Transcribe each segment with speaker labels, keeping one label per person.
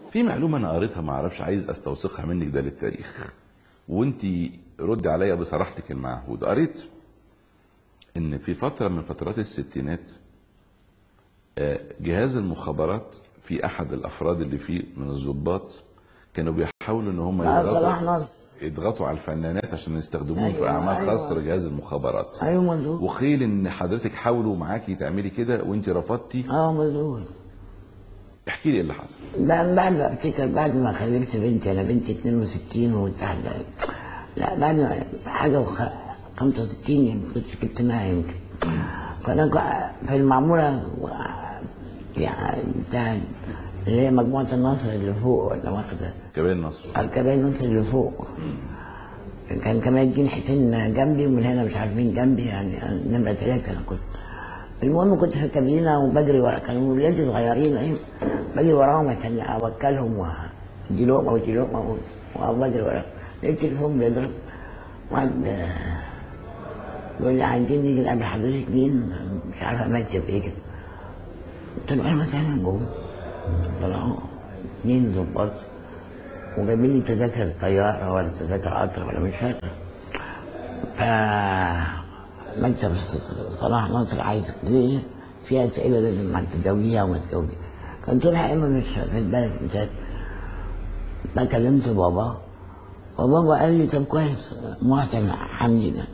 Speaker 1: في معلومه انا قريتها ما اعرفش عايز استوثقها منك ده للتاريخ وانت ردي عليا بصراحتك المعهود قريت ان في فتره من فترات الستينات آه، جهاز المخابرات في احد الافراد اللي فيه من الضباط كانوا بيحاولوا ان هم
Speaker 2: لا صلاح
Speaker 1: يضغطوا
Speaker 2: نصر
Speaker 1: يضغطوا على الفنانات عشان يستخدموهم في
Speaker 2: أيوة،
Speaker 1: اعمال
Speaker 2: أيوة.
Speaker 1: خاصه لجهاز المخابرات
Speaker 2: ايوه مظبوط
Speaker 1: وقيل ان حضرتك حاولوا معاكي تعملي كده وانت رفضتي
Speaker 2: اه مظبوط
Speaker 1: احكي لي ايه اللي حصل
Speaker 2: بعد بعد ما افتكر بعد ما خلفت بنتي انا بنتي 62 وتحت لا بعد ما حاجه وخ... 65 يعني كنت جبتها يمكن فانا ك- في المعموره و- يعني بتاع اللي هي مجموعه النصر اللي فوق ولا واخده
Speaker 1: كبير النصر
Speaker 2: الكباين النصر اللي فوق كان كمان الدين حسين جنبي ومن هنا مش عارف مين جنبي يعني أنا نمرة ثلاثة أنا كنت المهم كنت في الكابينة وبجري ورا كانوا ولادي صغيرين أيوة بجري وراهم عشان أوكلهم وأدي لقمة وأدي لقمة وبجري وراهم لقيت التليفون بيضرب واحد آه، بيقول لي عايزين نيجي نقابل حضرتك مين مش عارف أمثل إيه كده قلت له أنا مثلا جوه طلعوا اتنين ظباط وجايبين لي تذاكر طيارة ولا تذاكر قطر ولا مش فاكر ف مكتب صلاح نصر عايز ليه في أسئلة لازم ما تجاوبيها وما تجاوبيها كان طول حياتي مش في البلد مش ما كلمت بابا وبابا قال لي طب كويس محسن حمدي ده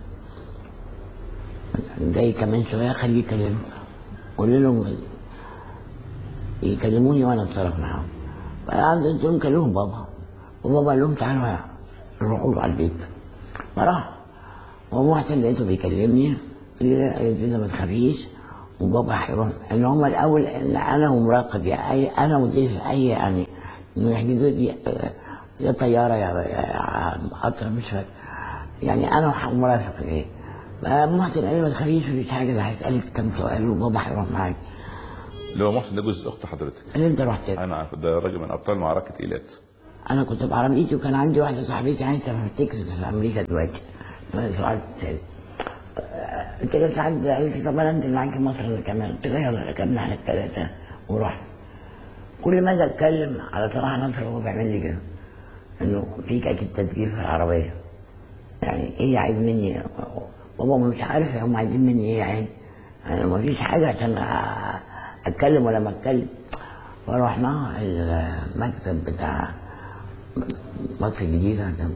Speaker 2: جاي كمان شوية خليه يكلمك قول لهم يكلموني وانا اتصرف معاهم فقعدت قلت لهم كلمهم بابا وبابا قال لهم تعالوا روحوا له على البيت فراح ومحسن لقيته بيكلمني قال لي لا يا كده ما تخافيش وبابا هيروح ان هم الاول ان انا ومراقب يا اي انا مدير في اي يعني انه يحجزوا لي آه، يا طياره يا يا قطر مش فاكر يعني انا ومرافق ايه فمحسن قال لي ما تخافيش مفيش حاجه ده هيسالك كام سؤال وبابا هيروح معاك
Speaker 1: اللي هو محسن ده جوز اخت حضرتك
Speaker 2: قال لي انت رحت
Speaker 1: انا عارف ده راجل من ابطال معركه ايلات
Speaker 2: انا كنت بعربيتي وكان عندي واحده صاحبتي عايشه في تكساس في امريكا دلوقتي اسمها سعاد سالم آه، قلت لها سعاد قالت لي طب انا انزل معاكي مصر انا كمان قلت لها يلا ركبنا احنا الثلاثه ورحنا كل ما اجي اتكلم على صلاح نصر هو بيعمل لي كده انه فيك اكيد تسجيل في العربيه يعني ايه عايز مني بابا مش عارف هم عايزين مني ايه يعني انا ما فيش حاجه عشان أ- اتكلم ولا ما اتكلم فرحنا المكتب بتاع مصر الجديدة ده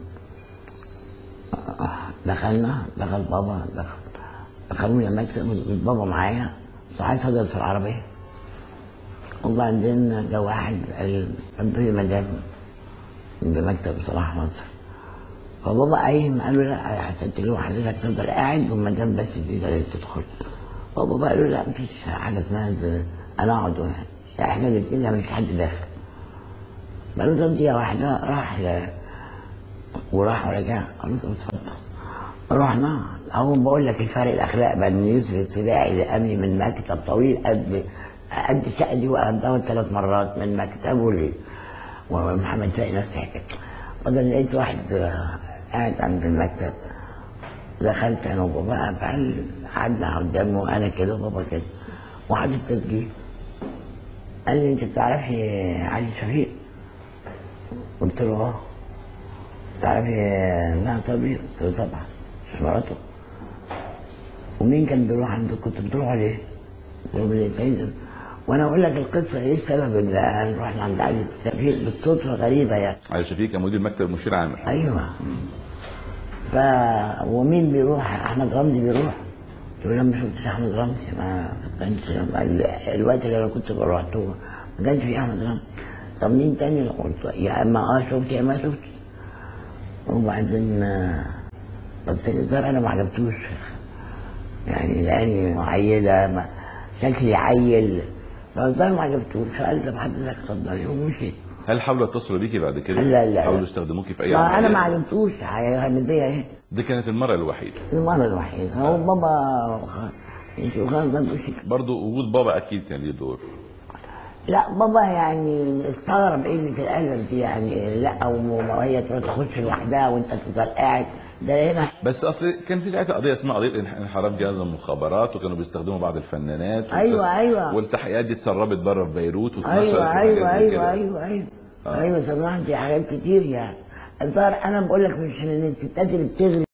Speaker 2: دخلنا دخل بابا دخل دخلوني المكتب بابا معايا وعايز فضل في العربية وبعدين جه واحد قال ادوا لي مدام من مكتب صلاح مصر فبابا قايم قال له لا حسيت له حضرتك تفضل قاعد والمدام بس دي اللي تدخل فبابا قال له لا مفيش حاجة اسمها ده. انا اقعد هنا احنا الاثنين مفيش حد داخل بقى له دقيقة واحدة راح ل- وراح ورجع قال له طب اتفضل رحنا اول بقول لك الفرق الاخلاق بين يوسف السباعي اللي قبلي من مكتب طويل قد قد الشقه دي وقدمت ثلاث مرات من مكتبه ل ومحمد فايق نفس الحكايه فضل لقيت واحد آه، قاعد عند المكتب دخلت انا وبابا فقال قعدنا قدامه انا كده وبابا كده وقعد التسجيل قال لي انت بتعرفي علي شفيق؟ قلت له اه تعرفي انها صبري؟ قلت له طبعا مش مراته ومين كان بيروح عندك كنت بتروحوا ليه؟ قلت له ليه؟ فايدة. وانا اقول لك القصه ايه السبب ان رحنا عند علي شفيق بالصدفه غريبه يعني
Speaker 1: علي شفيق كان مدير مكتب المشير عامر
Speaker 2: ايوه ف ومين بيروح احمد رمزي بيروح يقول له ما شفتش احمد رمزي ما كانش ال- الوقت اللي انا كنت رحته ما كانش في احمد رمزي طب مين تاني قلت يا اما اه شفت يا ما شفت وبعدين آه، قلت له ده انا ما عجبتوش يعني لاني معيده ما شكلي عيل فقلت له ما عجبتوش فقال طب حضرتك اتفضلي ومشيت
Speaker 1: هل حاولوا يتصلوا بيكي بعد كده؟
Speaker 2: لا، لا.
Speaker 1: حاولوا يستخدموكي في اي
Speaker 2: ما انا
Speaker 1: عملية؟
Speaker 2: ما عجبتوش هيعمل بيا ايه
Speaker 1: دي كانت المره الوحيده
Speaker 2: المرة الوحيدة هو بابا خ- خلاص ده مش
Speaker 1: برضو وجود بابا اكيد كان ليه دور
Speaker 2: لا بابا يعني استغرب ايه في القلب دي يعني لا وهي تروح تخش لوحدها وانت تفضل قاعد ده هنا
Speaker 1: بس اصل كان في ساعتها قضيه اسمها قضيه انح- انحراف جهاز المخابرات وكانوا بيستخدموا بعض الفنانات
Speaker 2: أيوة، أيوة.
Speaker 1: والتحقيقات دي اتسربت بره في بيروت واتنشرت في
Speaker 2: ايوه
Speaker 1: حاجات
Speaker 2: ايوه
Speaker 1: زي
Speaker 2: ايوه
Speaker 1: كده.
Speaker 2: ايوه ايوه ايوه طبعا في حاجات كتير يعني الظاهر انا بقول لك مش من الستات اللي بتغري